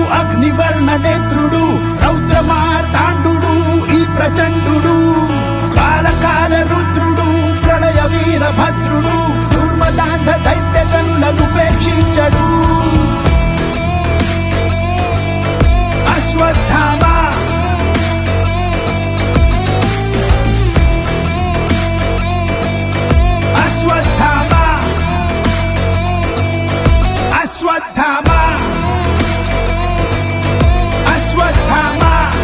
అగ్నివర్ణ నేత్రుడు రౌద్రమార్తాండు ఈ ప్రచండు కాలకాల రుద్రుడు ప్రళయ వీరభద్రుడు దుర్మదాంధ దైత్య జనులనుపేక్షించడు అశ్వత్థామ అశ్వత్థామ అశ్వత్థామ అశ్వత్థామ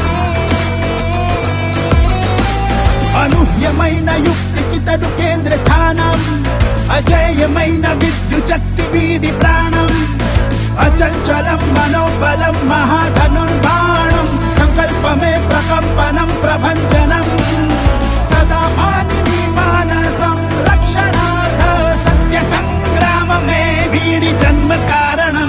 అనూహ్యమైన యుక్తికి తడు కేంద్ర స్థానం అజేయమైన విద్యుత్ శక్తి వీడి ప్రాణం అచంచలం మనోబలం మహాధనుర్బాణం సంకల్పమే ప్రకంపనం ప్రభంజనం సదా మానిని మానసం రక్షణార్థ సత్య సంగ్రామమే వీడి జన్మ కారణం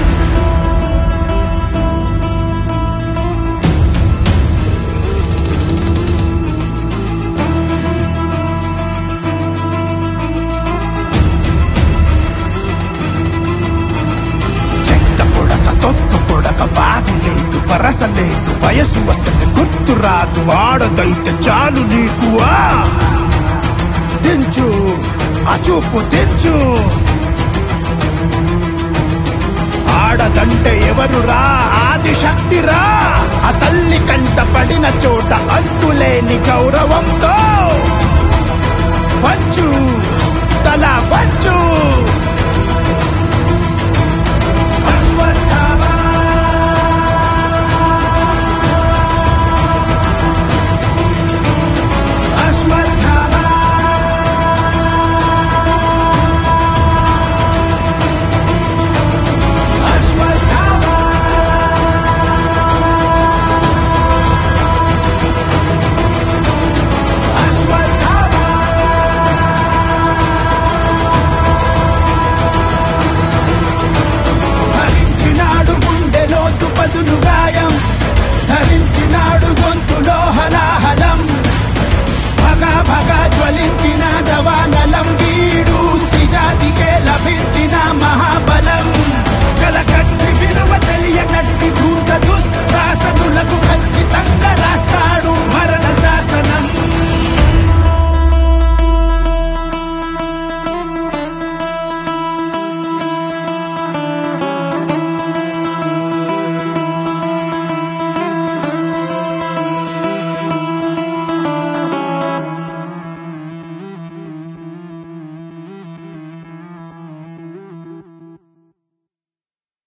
చెత్త పొడక తొత్త పొడక వావి లేదు వరస లేదు వయసు అసలు గుర్తు రాదు ఆడదైతే చాలు నీకు ఆ దించు ఆ చూపు దించు ఆడదంటే ఎవరురా ఆది శక్తిరా ఆ తల్లి కంట పడిన చోట అంతులేని గౌరవంతో వచ్చు తల వచ్చు